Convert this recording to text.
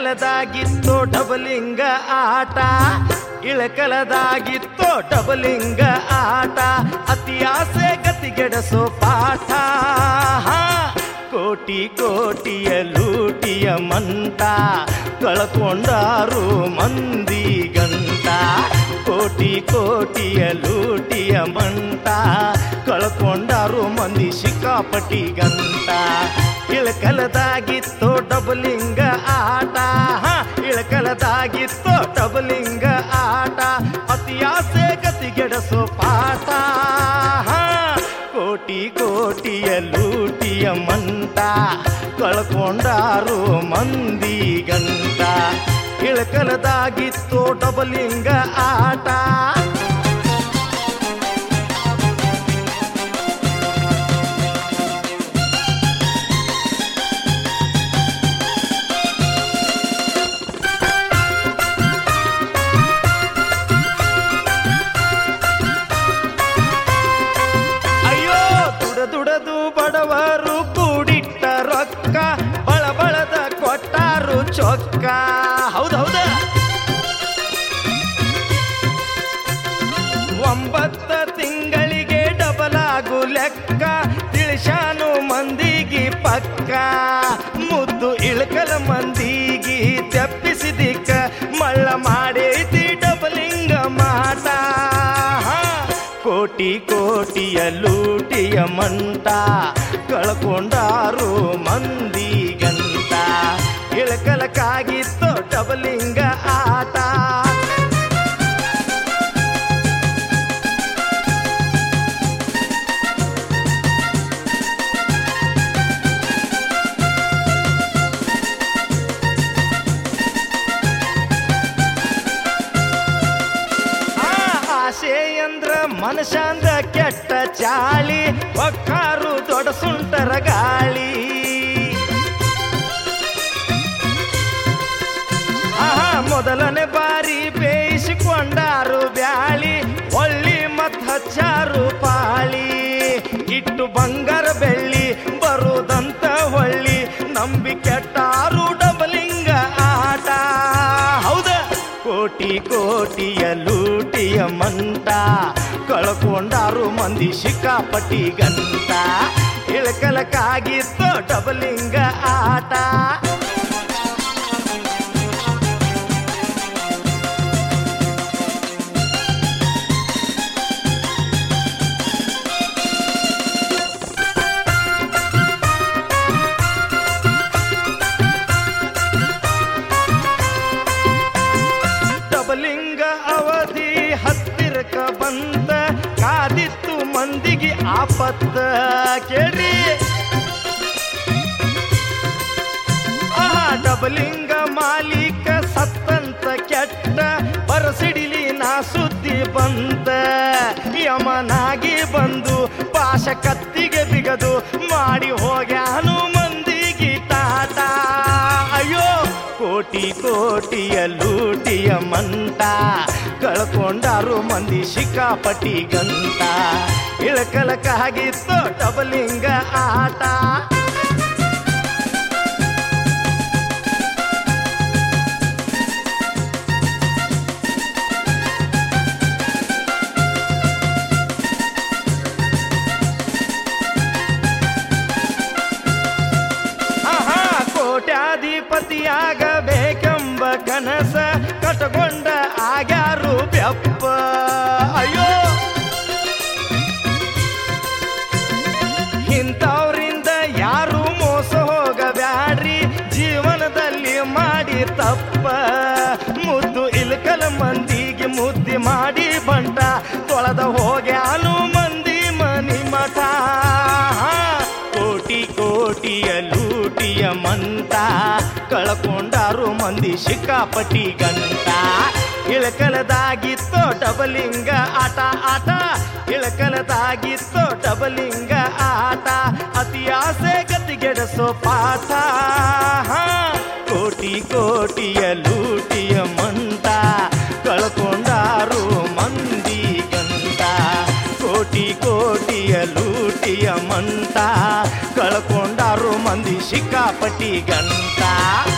ಇಳಕಲದಾಗಿತ್ತು ಡಬಲಿಂಗ ಆಟ ಇಳಕಲದಾಗಿತ್ತು ಡಬಲಿಂಗ ಆಟ ಅತಿ ಆಸೆ ಗತಿಗೆಡಸೋ ಪಾಠ ಹಾ. ಕೋಟಿ ಕೋಟಿಯ ಲೂಟಿಯ ಮಂಟ ಕಳ್ಕೊಂಡಾರು ಮಂದಿ ಗಂಟ ಕೋಟಿ ಕೋಟಿಯ ಲೂಟಿಯ ಮಂಟ ಕಳ್ಕೊಂಡಾರು ಮಂದಿ ಸಿಕ್ಕಾಪಟ್ಟಿ ಗಂಟ ಇಳಕಲದಾಗಿತ್ತು ಡಬಲಿಂಗ ಆಟ ಹ, ಇಳಕಲದಾಗಿತ್ತು ಡಬಲಿಂಗ ಆಟ ಅತಿ ಆಸೆ ಗತಿಗೆಡಸೋ ಪಾಠ ಹ. ಕೋಟಿ ಕೋಟಿಯ ಲೂಟಿಯ ಮಂಟ ಕಳ್ಕೊಂಡಾರು ಮಂದಿ ಗಂಟ ಇಳಕಲದಾಗಿತ್ತು ಡಬಲಿಂಗ ಆಟ ಅಯ್ಯೋ ದುಡ ದುಡದು ಬಡವರು ಕೂಡಿಟ್ಟ ರೊಕ್ಕ ಬಳ ಬಳದ ಕೊಟ್ಟಾರು ಚೊಕ್ಕ ಹೌದು ಹೌದ ಒಂಬತ್ತ ತಿಂಗಳಿಗೆ ಡಬಲ್ ಆಗು ಲೆಕ್ಕ ತಿಳಿಶಾನು ಮಂದಿಗೆ ಪಕ್ಕ ಮುದ್ದು ಇಳಕಲ ಮಂದಿಗೆ ತೆಪ್ಪಿಸಿದಿಕ್ಕ ಮಳ್ಳ ಮಾಡೈತಿ ಡಬಲಿಂಗ ಮಾಟ ಕೋಟಿ ಕೋಟಿಯ ಲೂಟಿಯ ಮಂಟ ಕಳ್ಕೊಂಡಾರು ಮಂದಿ ಗಂಟ ಇಳಕಲಕ್ಕಾಗಿತ್ತು ಡಬಲಿಂಗ ಆಟ ಆ ಆಸೆ ಅಂದ್ರ ಮನಶಾಂದ್ರ ಕೆಟ್ಟ ಚಾಳಿ ಒಕ್ಕಾರು ದೊಡ್ಡ ಸುಂಟರ ಗಾಳಿ ಆಹಾ ಮೊದಲನೇ ಬಾರಿ ಬೇಯಿಸಿಕೊಂಡಾರು ಬ್ಯಾಳಿ ಒಳ್ಳಿ ಮತ್ ಹಚ್ಚಾರು ಪಾಳಿ ಇಟ್ಟು ಬಂಗಾರ ಬೆಳ್ಳಿ ಬರುದಂತ ಹೊಳ್ಳಿ ನಂಬಿ ಕೆಟ್ಟಾರು ಡಬಲಿಂಗ ಆಟ ಹೌದ ಕೋಟಿ ಕೋಟಿಯ ಲೂಟಿಯ ಮಂಟ ಕಳ್ಕೊಂಡಾರು ಮಂದಿ ಶಿಕಾಪಟ್ಟಿ ಗಂಟ ಇಳಕಲಕ್ಕಾಗಿತ್ತು ಡಬಲಿಂಗ ಆಟ ಡಬಲಿಂಗ ಅವಧಿ ಹತ್ತಿರಕ ಬಂತ ಕಾದಿತ್ತು ಮಂದಿಗೆ ಆಪತ್ತ ಕೇಳ್ರಿ ಆಹಾ ಡಬಲಿಂಗ ಮಾಲೀಕ ಸತ್ತಂತ ಕೆಟ್ಟ ಬರಸಿಡಿಲಿ ನಾ ಸುದ್ದಿ ಬಂತ ಯಮನಾಗಿ ಬಂದು ಪಾಶ ಕತ್ತಿಗೆ ಬಿಗದು ಮಾಡಿ ಹೋಗ್ಯಾನು ಮಂದಿಗೆ ಟಾಟ ಅಯ್ಯೋ ಕೋಟಿ ಕೋಟಿಯ ಲೂಟಿಯ ಮಂಟ ಕಳ್ಕೊಂಡಾರು ಮಂದಿ ಶಿಕಾಪಟ್ಟಿ ಗಂಟ ಇಳಕಲಕ್ಕಾಗಿತ್ತು ಡಬಲಿಂಗ ಆಟ ಆಹಾ ಕೋಟ್ಯಾಧಿಪತಿಯಾಗಬೇಕೆಂಬ ಕನಸ ಕಟಗೊಂಡ ಆಗ್ಯಾರು ಬೆಪ್ಪ ಅಯ್ಯೋ ಇಂಥವ್ರಿಂದ ಯಾರು ಮೋಸ ಹೋಗಬ್ಯಾಡ್ರಿ ಜೀವನದಲ್ಲಿ ಮಾಡಿ ತಪ್ಪ ಮುದ್ದು ಇಲ್ಕಲ ಮಂದಿಗೆ ಮುದ್ದಿ ಮಾಡಿ ಬಂಟ ತೊಳೆದ ಹೋಗ್ಯಾನು ಮಂದಿ ಮನಿ ಮಠ ಕೋಟಿ ಕೋಟಿಯ ಲೂಟಿಯ ಮಂಟ ಕಳ್ಕೊಂಡಾರು ಮಂದಿ ಶಿಕ್ಕಾಪಟ್ಟಿ ಗಂಟ ಇಳಕಲದಾಗಿತ್ತು ಡಬಲಿಂಗ ಆಟ ಆಟ ಇಳಕಲದಾಗಿತ್ತು ಡಬಲಿಂಗ ಆಟ ಅತಿ ಆಸೆ ಗತಿಗೆಡಸೋ ಪಾಠ ಕೋಟಿ ಕೋಟಿಯ ಲೂಟಿಯ ಮಂಟ ಕಳ್ಕೊಂಡಾರು ಮಂದಿ ಗಂಟ ಕೋಟಿ ಕೋಟಿಯ ಲೂಟಿಯ ಮಂಟ ಕಳ್ಕೊಂಡಾರು ಮಂದಿ ಶಿಕ್ಕಾಪಟ್ಟಿ ಗಂಟ